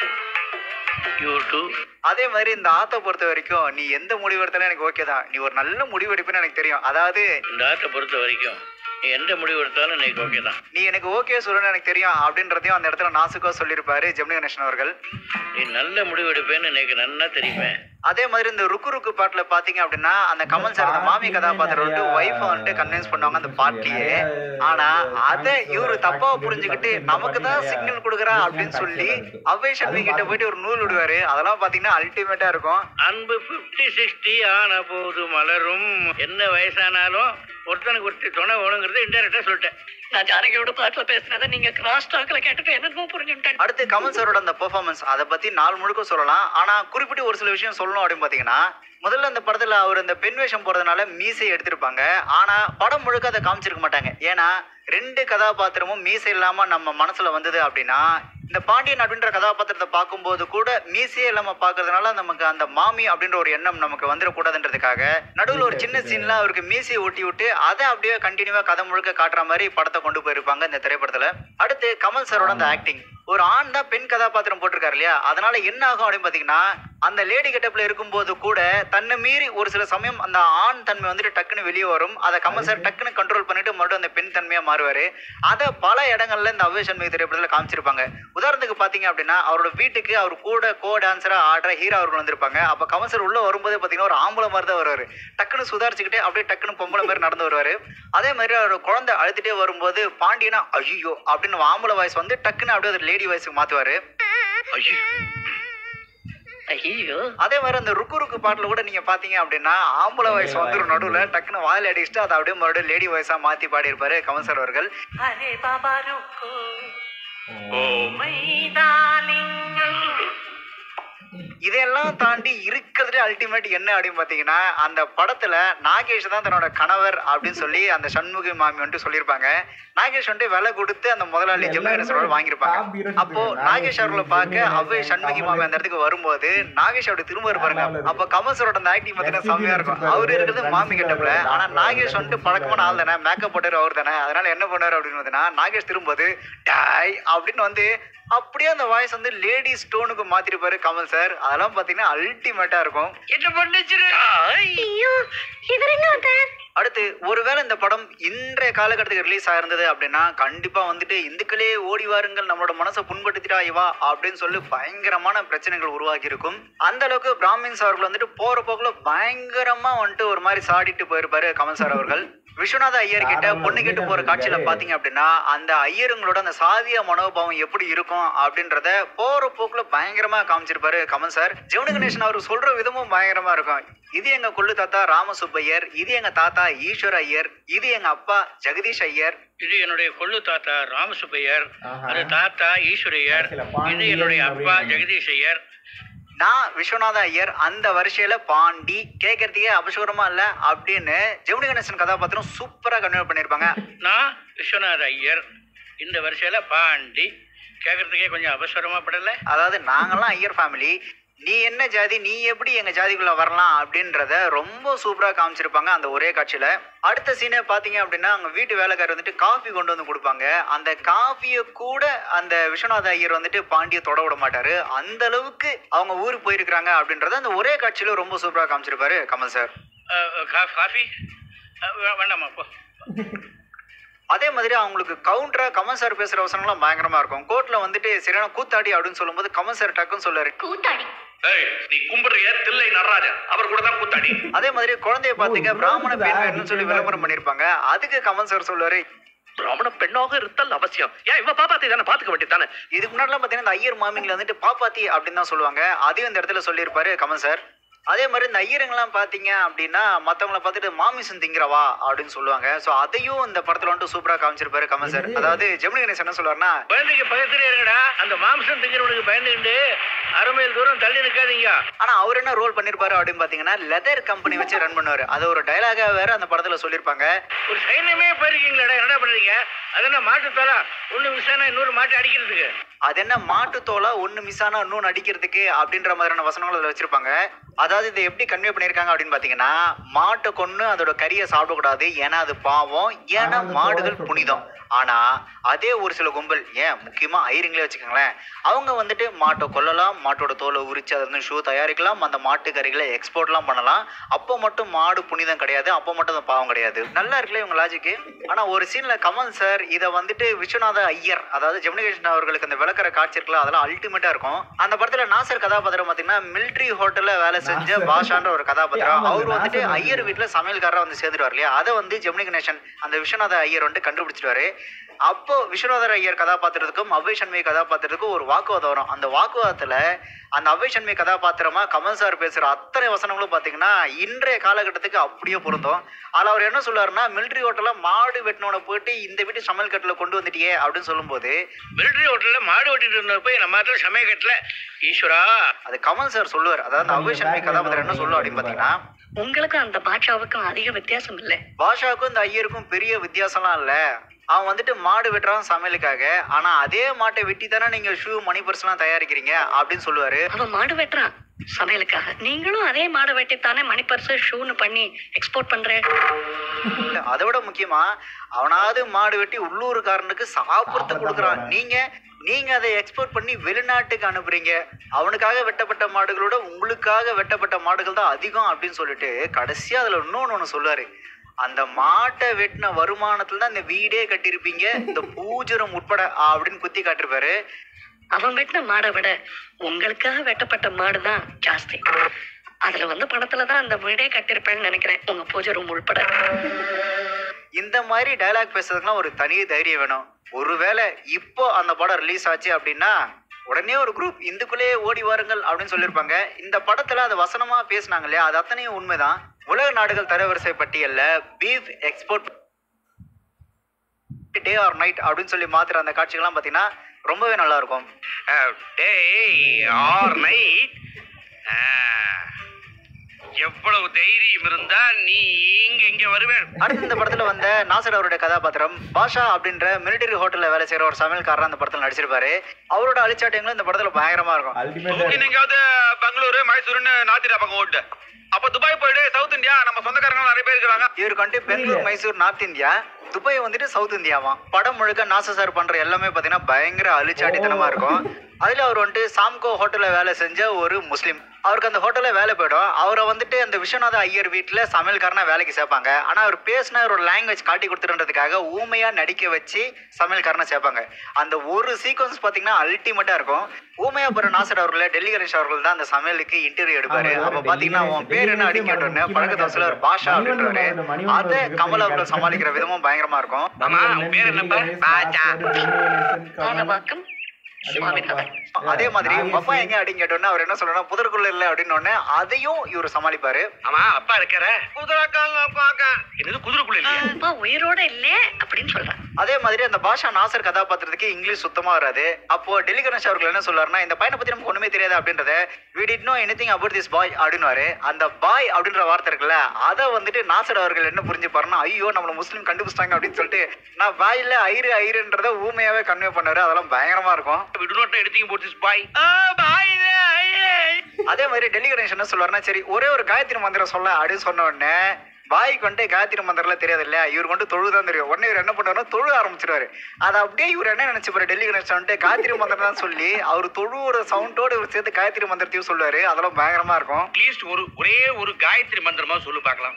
யூடியூப் அதே மாதிரி இந்த ஆத்தை பொறுத்த வரைக்கும் நீ எந்த முடிவு எடுத்தாலும் எனக்கு ஓகே தான் நீ ஒரு நல்ல முடிவு எடுப்பேன்னு எனக்கு தெரியும் அதாவது இந்த ஆட்டை பொறுத்த வரைக்கும் நீ எந்த முடிவு எடுத்தாலும் எனக்கு ஓகே தான் நீ எனக்கு ஓகே சொல்லணும்னு எனக்கு தெரியும் அப்படின்றதையும் அந்த இடத்துல நாசுக்கா சொல்லியிருப்பாரு ஜெமினி கணேசன் அவர்கள் நீ நல்ல முடிவு எடுப்பேன்னு எனக்கு நல்லா தெரியுமே அதே மாதிரி இந்த ருக்கு ருக்கு பாட்டுல பாத்தீங்க அப்படின்னா அந்த கமல் சார் அந்த மாமி கதாபாத்திரம் வந்து ஒய்ஃபை வந்துட்டு கன்வின்ஸ் பண்ணுவாங்க அந்த பாட்டிலேயே ஆனா அதை இவரு தப்பா புரிஞ்சுக்கிட்டு நமக்கு தான் சிக்னல் கொடுக்குறா அப்படின்னு சொல்லி அவ்வை சண்மி கிட்ட போயிட்டு ஒரு நூல் விடுவாரு அதெல்லாம் பாத்தீங்கன்னா அல்டிமேட்டா இருக்கும் அன்பு ஃபிஃப்டி சிக்ஸ்டி ஆன போது மலரும் என்ன வயசானாலும் ஒருத்தனுக்கு ஒருத்தி துணை வேணுங்கிறது இன்டெரக்டா சொல்லிட்டேன் நான் ஜானகியோட பாட்டுல பேசுனதை நீங்க கிராஸ் டாக்ல கேட்டுட்டு என்னமோ புரிஞ்சுட்டேன் அடுத்து கமல் சாரோட அந்த பெர்ஃபார்மன்ஸ் அதை பத்தி நாள் முழுக்க சொல்லலாம் ஆனா குறிப்பிட்டு ஒரு சில விஷயம் சொல்லணும் அப்படின்னு பாத்தீங்கன்னா முதல்ல அந்த படத்துல அவர் அந்த பெண் வேஷம் போறதுனால மீசை எடுத்திருப்பாங்க ஆனா படம் முழுக்க அதை காமிச்சிருக்க மாட்டாங்க ஏன்னா ரெண்டு கதாபாத்திரமும் மீசை இல்லாம நம்ம மனசுல வந்தது அப்படின்னா இந்த பாண்டியன் அப்படின்ற கதாபாத்திரத்தை பார்க்கும்போது கூட மீசையே இல்லாம பாக்குறதுனால நமக்கு அந்த மாமி அப்படின்ற ஒரு எண்ணம் நமக்கு வந்துடக்கூடாதுன்றதுக்காக நடுவில் ஒரு சின்ன சீன்ல அவருக்கு மீசையை ஒட்டி விட்டு அதை அப்படியே கண்டினியூவா கதை முழுக்க காட்டுற மாதிரி படத்தை கொண்டு போயிருப்பாங்க இந்த திரைப்படத்துல அடுத்து கமல் சாரோட அந்த ஆக்டிங் ஒரு ஆண் தான் பெண் கதாபாத்திரம் போட்டிருக்காரு இல்லையா அதனால என்ன ஆகும் அப்படின்னு பாத்தீங்கன்னா அந்த லேடி கெட்டப்ல இருக்கும்போது கூட தன்னை மீறி ஒரு சில சமயம் அந்த ஆண் தன்மை வந்துட்டு டக்குன்னு வெளியே வரும் அதை கமல் சார் டக்குன்னு கண்ட்ரோல் பண்ணிட்டு மறுபடியும் அந்த பெண் தன்மையா மாறுவாரு அதை பல இடங்கள்ல இந்த அவ்வை சண்முகி திரைப்படத்துல காமிச்சிருப்பாங்க உதாரணத்துக்கு பாத்தீங்க அப்படின்னா அவரோட வீட்டுக்கு அவர் கூட கோ டான்சரா ஆடுற ஹீரோ அவர்கள் வந்திருப்பாங்க அப்ப கமல் சார் உள்ள வரும்போதே பாத்தீங்கன்னா ஒரு ஆம்பளை மாதிரி தான் வருவாரு டக்குன்னு சுதாரிச்சுக்கிட்டே அப்படியே டக்குன்னு பொம்பளை மாதிரி நடந்து வருவாரு அதே மாதிரி அவர் குழந்தை அழுதுட்டே வரும்போது பாண்டியனா ஐயோ அப்படின்னு ஆம்பளை வாய்ஸ் வந்து டக்குன்னு அப்படியே ஒரு லேடி வாய்ஸுக்கு மாத்துவாரு ஐயோ ஐயோ அதே மாதிரி அந்த ருக்கு ருக்கு பாட்டுல கூட நீங்க பாத்தீங்க அப்படின்னா ஆம்பளை வாய்ஸ் வந்துரும் நடுவுல டக்குன்னு வாயில் அடிச்சுட்டு அதை அப்படியே மறுபடியும் லேடி வாய்ஸா மாத்தி பாடியிருப்பாரு கமல் சார் அவர்கள் அரே பாபா ருக்கு ஓ மைதானிங்கள் இதையெல்லாம் தாண்டி இருக்கிறதுலே அல்டிமேட் என்ன அப்படின்னு பாத்தீங்கன்னா அந்த படத்துல நாகேஷ் தான் தன்னோட கணவர் அப்படின்னு சொல்லி அந்த சண்முகி மாமி வந்துட்டு சொல்லியிருப்பாங்க நாகேஷ் வந்துட்டு விலை கொடுத்து அந்த முதலாளி ஜெமினி வாங்கியிருப்பாங்க அப்போ நாகேஷ் அவர்களை பார்க்க அவ்வை சண்முகி மாமி அந்த இடத்துக்கு வரும்போது நாகேஷ் அப்படி திரும்ப இருப்பாருங்க அப்ப கமல் சாரோட அந்த ஆக்டிங் பார்த்தீங்கன்னா செம்மையா இருக்கும் அவரு இருக்கிறது மாமி கெட்டப்ல ஆனா நாகேஷ் வந்துட்டு பழக்கமான ஆள் தானே மேக்கப் போட்டாரு அவர் தானே அதனால என்ன பண்ணாரு அப்படின்னு பார்த்தீங்கன்னா நாகேஷ் திரும்போது டாய் அப்படின்னு வந்து அப்படியே அந்த வாய்ஸ் வந்து லேடி ஸ்டோனுக்கு மாத்திருப்பாரு கமல் சார் அதெல்லாம் பாத்தீங்கன்னா அல்டிமேட்டா இருக்கும் என்ன பண்ணிச்சிரு ஐயோ இவர் என்ன வந்தார் அடுத்து ஒருவேளை இந்த படம் இன்றைய காலகட்டத்துக்கு ரிலீஸ் ஆயிருந்தது அப்படின்னா கண்டிப்பா வந்துட்டு இந்துக்களே ஓடி வாருங்கள் நம்மளோட மனசை புண்படுத்திட்டா இவா அப்படின்னு சொல்லி பயங்கரமான பிரச்சனைகள் உருவாக்கி இருக்கும் அந்த அளவுக்கு பிராமின்ஸ் அவர்கள் வந்துட்டு போற போக்குல பயங்கரமா வந்துட்டு ஒரு மாதிரி சாடிட்டு போயிருப்பாரு கமல் சார் அவர்கள் விஸ்வநாத ஐயர் கிட்ட பொண்ணு கேட்டு போற காட்சியில பாத்தீங்க அப்படின்னா அந்த ஐயருங்களோட அந்த சாதிய மனோபாவம் எப்படி இருக்கும் அப்படின்றத போற போக்குல பயங்கரமா காமிச்சிருப்பாரு கமல் சார் ஜெவனி கணேசன் அவர் சொல்ற விதமும் பயங்கரமா இருக்கும் இது எங்க கொள்ளு தாத்தா ராமசுப்பையர் இது எங்க தாத்தா ஈஸ்வர ஐயர் இது எங்க அப்பா ஜெகதீஷ் ஐயர் இது என்னுடைய கொள்ளு தாத்தா ராமசுப்பையர் அது தாத்தா ஈஸ்வரையர் இது என்னுடைய அப்பா ஜெகதீஷ் ஐயர் நான் விஸ்வநாத ஐயர் அந்த வரிசையில பாண்டி கேட்கறதுக்கே அபசூரமா இல்ல அப்படின்னு ஜெமினி கணேசன் கதாபாத்திரம் சூப்பரா கன்வே பண்ணிருப்பாங்க நான் விஸ்வநாத ஐயர் இந்த வரிசையில பாண்டி கேட்கறதுக்கே கொஞ்சம் அவசரமா படல அதாவது நாங்கெல்லாம் ஐயர் ஃபேமிலி நீ என்ன ஜாதி நீ எப்படி எங்க ஜாதிக்குள்ள வரலாம் அப்படின்றத ரொம்ப சூப்பரா காமிச்சிருப்பாங்க அந்த ஒரே காட்சியில அடுத்த சீனை பாத்தீங்க அப்படின்னா அவங்க வீட்டு வேலைக்காரர் வந்துட்டு காஃபி கொண்டு வந்து கொடுப்பாங்க அந்த காஃபியை கூட அந்த விஸ்வநாத ஐயர் வந்துட்டு பாண்டிய தொட விட மாட்டாரு அந்த அளவுக்கு அவங்க ஊருக்கு போயிருக்கிறாங்க அப்படின்றத அந்த ஒரே காட்சியில ரொம்ப சூப்பரா காமிச்சிருப்பாரு கமல் சார் அஹ், கா- காஃபி அஹ், வே- வேண்டாமா போ அதே மாதிரி அவங்களுக்கு கவுண்டரா கமல் சார் பேசுற வசனங்கள்லாம் பயங்கரமா இருக்கும் கோர்ட்ல வந்துட்டு சரியான கூத்தாடி அப்படின்னு சொல்லும்போது கமல் சார் டக்குன்னு சொல்லுவாரு கூத்தாடி ஏய் நீ கும்பிடுறிய தில்லை நடராஜன் அவர் கூட தான் கூத்தாடி அதே மாதிரி குழந்தைய பாத்தீங்க பிராமண பெண் வேணும்னு சொல்லி விளம்பரம் பண்ணிருப்பாங்க அதுக்கு கமல் சார் சொல்லுவாரு பிராமண பெண்ணாக இருத்தல் அவசியம் ஏன் இவ பாப்பாத்தி தானே பாத்துக்க வேண்டியதானே இதுக்கு முன்னாடிலாம் பார்த்தீங்கன்னா இந்த ஐயர் மாமிங்களை வந்துட்டு பாப்பாத்தி அப்படின்னு தான் சொல்லுவாங்க அதையும் இந்த இடத்துல சொல்லியிருப்பாரு கமல் சார் அதே மாதிரி இந்த ஐயருங்கெல்லாம் பார்த்தீங்க அப்படின்னா மற்றவங்கள பார்த்துட்டு மாமிசம் திங்கிறவா அப்படின்னு சொல்லுவாங்க ஸோ அதையும் இந்த படத்தில் வந்துட்டு சூப்பராக காமிச்சிருப்பாரு கமல் சார் அதாவது ஜெமினி கணேசன் என்ன சொல்லுவாருன்னா குழந்தைக்கு பக்கத்துல இருக்கடா அந்த மாம்சம் திங்கிறவனுக்கு பயந்துக்கிட்டு அரைமையில் தூரம் தள்ளி நிற்காதீங்க ஆனா அவர் என்ன ரோல் பண்ணிருப்பாரு அப்படின்னு பாத்தீங்கன்னா லெதர் கம்பெனி வச்சு ரன் பண்ணுவாரு அது ஒரு டைலாகா வேற அந்த படத்துல சொல்லியிருப்பாங்க ஒரு சைன்யமே போயிருக்கீங்களா என்னடா பண்றீங்க அது என்ன மாட்டுத்தோலா ஒண்ணு மிஸ் ஆனா இன்னொரு மாட்டு அடிக்கிறதுக்கு அது என்ன மாட்டு தோலா ஒண்ணு மிஸ் ஆனா இன்னொன்னு அடிக்கிறதுக்கு அப்படின்ற மாதிரியான வசனங்கள் அதுல வச்சிருப்பாங்க அதாவது இதை எப்படி கன்வே பண்ணிருக்காங்க அப்படின்னு பாத்தீங்கன்னா மாட்டை கொன்னு அதோட கறியை சாப்பிடக்கூடாது ஏன்னா அது பாவம் ஏன்னா மாடுகள் புனிதம் ஆனா அதே ஒரு சில கும்பல் ஏன் முக்கியமா ஐரிங்களே வச்சுக்கோங்களேன் அவங்க வந்துட்டு மாட்டை கொல்லலாம் மாட்டோட தோலை உரிச்சு அதை வந்து ஷூ தயாரிக்கலாம் அந்த மாட்டு கறிகளை எக்ஸ்போர்ட்லாம் பண்ணலாம் அப்போ மட்டும் மாடு புனிதம் கிடையாது அப்போ மட்டும் அது பாவம் கிடையாது நல்லா இருக்குல்ல இவங்க லாஜிக்கு ஆனா ஒரு சீன்ல கமல் சார் இதை வந்துட்டு விஸ்வநாத ஐயர் அதாவது ஜெமினிகேஷன் அவர்களுக்கு அந்த விளக்கற காட்சி இருக்குல்ல அதெல்லாம் அல்டிமேட்டா இருக்கும் அந்த படத்துல நாசர் கதாபாத்திரம் பாத்தீங்கன்னா மிலிட்ரி ஹோட்டல்ல வேலை செஞ்ச பாஷான்ற ஒரு கதாபாத்திரம் ஆமா, அவர் நாசர் வந்துட்டு வந்து- ஐயர் வீட்டுல சமையல்காரரா வந்து சேர்ந்துருவார் இல்லையா அதை வந்து ஜெமினி கணேசன் அந்த விஸ்வநாத ஐயர் வந்துட்டு கண்டுபிடிச்சிருவாரு அப்போ விஸ்வநாதர் ஐயர் கதாபாத்திரத்துக்கும் அவ்வை சண்முகி கதாபாத்திரத்துக்கும் ஒரு வாக்குவாதம் வரும் அந்த வாக்குவாதத்துல அந்த அவ்வை சண்முகி கதாபாத்திரமா கமல் சார் பேசுற அத்தனை வசனங்களும் பாத்தீங்கன்னா இன்றைய காலகட்டத்துக்கு அப்படியே பொருந்தும் அதுல அவர் என்ன சொல்லுவாருன்னா மிலிட்ரி ஹோட்டல்ல மாடு வெட்டினவனை போயிட்டு இந்த வீட்டு சமையல் கட்டில கொண்டு வந்துட்டியே அப்படின்னு சொல்லும்போது மிலிட்டரி ஹோட்டல்ல மாடு ஓட்டிட்டு இருந்த போய் நம்ம மாத்திர சமயக்கட்டுல ஈஸ்வரா அது கமல் சார் சொல்லுவார் அதாவது அந்த அவ்வை சண்முகி கதாபாத்திரம் என்ன சொல்லுவோம் அப்படின்னு பாத்தீங்கன்னா உங்களுக்கும் அந்த பாட்ஷாவுக்கும் அதிக வித்தியாசம் இல்லை பாஷாவுக்கும் இந்த ஐயருக்கும் பெரிய வித்தியாசம்லாம் இல்ல அவன் வந்துட்டு மாடு வெட்டுறான் சமையலுக்காக ஆனா அதே மாட்டை வெட்டி தானே நீங்க ஷூ மணி பர்ஸ்லாம் தயாரிக்கிறீங்க அப்படின்னு சொல்லுவாரு அவன் மாடு வெட்டுறான் சமையலுக்காக நீங்களும் அதே மாடு வெட்டித்தானே மணி பர்ஸ் ஷூன்னு பண்ணி எக்ஸ்போர்ட் பண்றேன் அதை விட முக்கியமா அவனாவது மாடு வெட்டி உள்ளூர்காரனுக்கு சாப்பிட்றதுக்கு கொடுக்குறான் நீங்க நீங்க அதை எக்ஸ்போர்ட் பண்ணி வெளிநாட்டுக்கு அனுப்புறீங்க அவனுக்காக வெட்டப்பட்ட மாடுகளோட உங்களுக்காக வெட்டப்பட்ட மாடுகள் தான் அதிகம் அப்படின்னு சொல்லிட்டு கடைசியா அதுல இன்னொன்னு ஒண்ணு சொல்லுவாரு அந்த மாட்டை வெட்டின வருமானத்துல தான் இந்த வீடே கட்டியிருப்பீங்க இந்த பூஜரம் உட்பட அப்படின்னு குத்தி காட்டிருப்பாரு அவன் வெட்டின மாடை விட உங்களுக்காக வெட்டப்பட்ட மாடு தான் ஜாஸ்தி அதுல வந்து பணத்துல தான் அந்த வீடே கட்டியிருப்பேன்னு நினைக்கிறேன் உங்க பூஜை ரூம் உள்பட இந்த மாதிரி டயலாக் பேசுறதுக்குலாம் ஒரு தனி தைரியம் வேணும் ஒருவேளை இப்போ அந்த படம் ரிலீஸ் ஆச்சு அப்படின்னா உடனே ஒரு குரூப் இந்துக்குள்ளேயே ஓடி வாருங்கள் அப்படின்னு சொல்லியிருப்பாங்க இந்த படத்துல அது வசனமா பேசுனாங்க இல்லையா அது அத்தனையும் உண்மைதான் உலக நாடுகள் தரவரிசை பட்டியல்ல பீஃப் எக்ஸ்போர்ட் டே ஆர் நைட் அப்படின்னு சொல்லி மாத்துற அந்த காட்சிகள்லாம் பார்த்தீங்கன்னா ரொம்பவே நல்லா இருக்கும் டேய் ஆர் நைட் எவ்வளவு தைரியம் இருந்தா நீ இங்க இங்க வருவேன் அடுத்து இந்த படத்துல வந்த நாசர் அவருடைய கதாபாத்திரம் பாஷா அப்படின்ற மிலிட்டரி ஹோட்டல்ல வேலை செய்யற ஒரு சமையல்காரர் அந்த படத்துல நடிச்சிருப்பாரு அவரோட அழிச்சாட்டியங்களும் இந்த படத்துல பயங்கரமா இருக்கும் அல்டிமேட் எங்கேயாவது பெங்களூரு மைசூருன்னு நாத்திரா பக்கம் ஓட்டு அப்ப துபாய் போயிடு சவுத் இந்தியா நம்ம சொந்தக்காரங்க நிறைய பேர் இருக்கிறாங்க இவருக்கு வந்துட்டு Bangalore Mysore north India Dubai வந்துட்டு சவுத் இந்தியாவாம் படம் முழுக்க நாச சார் பண்ற எல்லாமே பாத்தீங்கன்னா பயங்கர அழிச்சாட்டித்தனமா இருக்கும் அதுல அவர் வந்துட்டு சாம்கோ ஹோட்டல்ல வேலை செஞ்ச ஒரு முஸ்லீம் அவருக்கு அந்த ஹோட்டல்ல வேலை போயிடும் அவரை வந்துட்டு அந்த விஸ்வநாத ஐயர் வீட்டுல சமையல்காரனா வேலைக்கு சேர்ப்பாங்க ஆனா அவர் பேசின ஒரு லாங்குவேஜ் காட்டி கொடுத்துருன்றதுக்காக ஊமையா நடிக்க வச்சு சமையல்காரனை சேர்ப்பாங்க அந்த ஒரு சீக்வன்ஸ் பாத்தீங்கன்னா அல்டிமேட்டா இருக்கும் ஊமையா போற நாசர் அவர்கள டெல்லி கணேஷ் அவர்கள் தான் அந்த சமையலுக்கு இன்டர்வியூ எடுப்பாரு ஆமா, அப்ப டெல்லி பாத்தீங்கன்னா உன் பேர் என்ன கணேஷ் அடிக்க கேட்டோன்னே முக்கியமான பழக்கத்தை வசூல ஒரு பாஷா மணிவண்ணன் அப்படின்றாரு மணிவண்ணன் அதை ஒரு கமல் மிகப்பெரிய அவர்கள் character. சமாளிக்கிற விதமும் பயங்கரமா இருக்கும் ஆமா, உன் பேர் என்னப்பா? பாஜா. ஆனவாக்கம் சுவாமிநாதன் அதே மாதிரி பப்பா எங்க அப்படின்னு கேட்டோன்னே அவர் என்ன சொல்லணும் புதற்குள்ள இல்ல அப்படின்னு உடனே அதையும் இவர் சமாளிப்பாரு ஆமா அப்பா இருக்கிற என்னது குதிரைக்குள்ள இல்லையா அப்பா உயிரோட இல்லே அப்படின்னு சொல்றேன் அதே மாதிரி அந்த பாஷா நாசர் கதாபாத்திரத்துக்கு இங்கிலீஷ் சுத்தமா வராது அப்போ டெல்லி கணேஷ் அவர்கள் என்ன சொல்றாருன்னா இந்த பையனை பத்தி நமக்கு ஒண்ணுமே தெரியாது அப்படின்றத we did know anything about this boy அப்படின்னுவாரு அந்த பாய் அப்படின்ற வார்த்தை இருக்குல்ல அதை வந்துட்டு நாசர் அவர்கள் என்ன புரிஞ்சுப்பாருன்னா ஐயோ நம்மள முஸ்லீம் கண்டுபிடிச்சிட்டாங்க அப்படின்னு சொல்லிட்டு நான் பாயில ஐரு ஐருன்றத ஊமையாவே கன்வே பண்ணாரு அதெல்லாம் பயங்கரமா இருக்கும் விடு நோட்டை எடுத்தீங்க போட்டு பாய் அதே மாதிரி டெல்லி கணேஷ் என்ன சொல்லுவாருன்னா சரி ஒரே ஒரு காயத்ரி மந்திரம் சொல்ல அப்படின்னு சொன்ன உடனே பாய்க்கு வந்துட்டு காயத்ரி மந்திரம்லாம் தெரியாது இல்லையா இவர் கொண்டு தொழுதான் தெரியும் உடனே இவர் என்ன பண்ணுவாருன்னா தொழு ஆரம்பிச்சிருவாரு அதை அப்படியே இவர் என்ன நினைச்சுப்பாரு டெல்லி கணேஷ் வந்துட்டு காயத்ரி மந்திரம் தான் சொல்லி அவர் தொழுவோட சவுண்டோட இவர் சேர்த்து காயத்ரி மந்திரத்தையும் சொல்லுவாரு அதெல்லாம் பயங்கரமா இருக்கும் அட்லீஸ்ட் ஒரு ஒரே ஒரு காயத்ரி மந்திரமா சொல்லு பார்க்கலாம்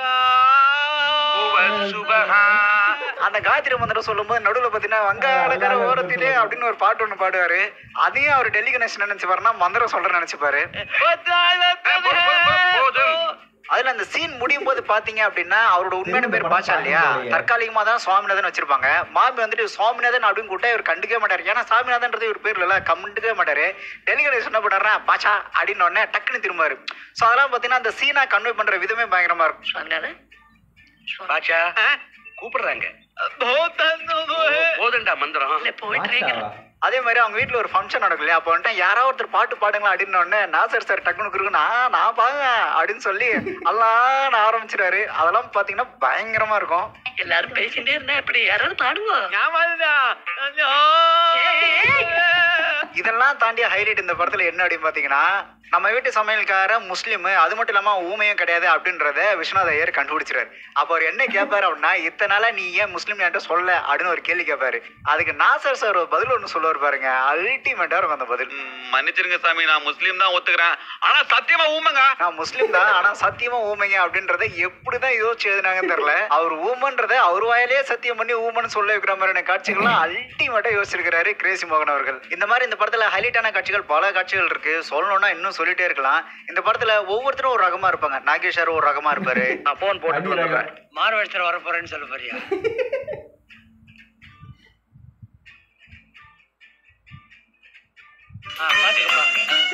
சுபஹா அந்த காயத்ரி மந்திரம் சொல்லும்போது நடுவில் பார்த்தீங்கன்னா வங்காளக்கர ஓரத்திலே அப்படின்னு ஒரு பாட்டு ஒன்று பாடுவாரு அதையும் அவர் டெல்லி கணேஷ் நினைச்சுப்பாருன்னா மந்திரம் சொல்றேன்னு நினைச்சுப்பாரு போதும் அதுல அந்த சீன் முடியும் போது பாத்தீங்க அப்படின்னா அவரோட உண்மையான பேர் படம் பாஷா இல்லையா பார்க்க முடியலையே. தற்காலிகமா தான் சுவாமிநாதன் வச்சிருப்பாங்க மாமி வந்துட்டு சுவாமிநாதன் அப்படின்னு கூப்பிட்டா இவர் கண்டுக்கவே மாட்டாரு ஏன்னா சாமிநாதன்றது இவர் பேர் இல்ல கண்டுக்கவே மாட்டாரு டெலிகரேஷன் என்ன பண்ணாருன்னா பாஷா அப்படின்னு உடனே டக்குன்னு திரும்பாரு சோ அதெல்லாம் பாத்தீங்கன்னா அந்த சீனா கன்வே பண்ற விதமே பயங்கரமா இருக்கும் சுவாமிநாதன் சுவாமி- பாச்சா கூப்பிடுறாங்க போதண்டா மந்திரம் இல்ல போயிட்டு பாட்ஷாவா? அதே மாதிரி அவங்க வீட்ல ஒரு ஃபங்க்ஷன் நடக்கும் இல்லையா அப்போ வந்துட்டு யாராவது ஒருத்தர் பாட்டு பாடுங்களா அப்படின்னு உடனே நாசர் சார் டக்குனு குறுக்கு நான் நான் பாங்க அப்படின்னு சொல்லி அல்லான்னு ஆரம்பிச்சிட்டாரு அதெல்லாம் பாத்தீங்கன்னா பயங்கரமா இருக்கும் எல்லாரும் பேசிட்டே இருந்தா இப்படி யாராவது பாடுவோம் இதெல்லாம் தாண்டி ஹைலைட் இந்த படத்துல என்ன அப்படின்னு பாத்தீங்கன்னா நம்ம வீட்டு சமையல்கார முஸ்லீம் அது மட்டும் இல்லாம ஊமையும் கிடையாது அப்படின்றத விஸ்வநாத ஐயர் கண்டுபிடிச்சிருவாரு அப்ப அவர் என்ன கேட்பாரு அப்படின்னா இத்தனை நாளா நீ ஏன் முஸ்லீம் என்கிட்ட சொல்ல அப்படின்னு ஒரு கேள்வி கேட்பாரு அதுக்கு நாசர் சார் ஒரு பதில் ஒண்ணு சொல்லுவார் பாருங்க அல்டிமேட்டா இருக்கும் அந்த பதில் ம், மன்னிச்சிருங்க சாமி நான் முஸ்லீம் தான் ஒத்துக்கிறேன் ஆனா சத்தியமா ஊமைங்க நான் முஸ்லீம் தான் ஆனா சத்தியமா ஊமைங்க அப்படின்றத எப்படிதான் யோசிச்சு எழுதினாங்கன்னு தெரியல அவர் ஊமன்றத அவர் வாயிலேயே சத்தியம் பண்ணி ஊமன்னு சொல்ல வைக்கிற மாதிரியான காட்சிகள்லாம் அல்டிமேட்டா யோசிச்சிருக்கிறாரு கிரேசி மோகன் அவர்கள் இந்த மாதிரி இந்த படத்துல ஹைலைட்டான காட்சிகள் பல காட்சிகள் இருக்கு சொல்லணும்னா இன்னும் சொல்லிட்டே இருக்கலாம் இந்த படத்துல ஒவ்வொருத்தரும் ஒரு ரகமா இருப்பாங்க நாகேஷ் சார் ஒரு ரகமா இருப்பாரு நான் போன் போட்டு அடி ரகம். வந்துடுறேன் மார்வெஸ்டர் வர போறேன்னு சொல்ல போறியா ஆ, பாத்துக்கப்பா.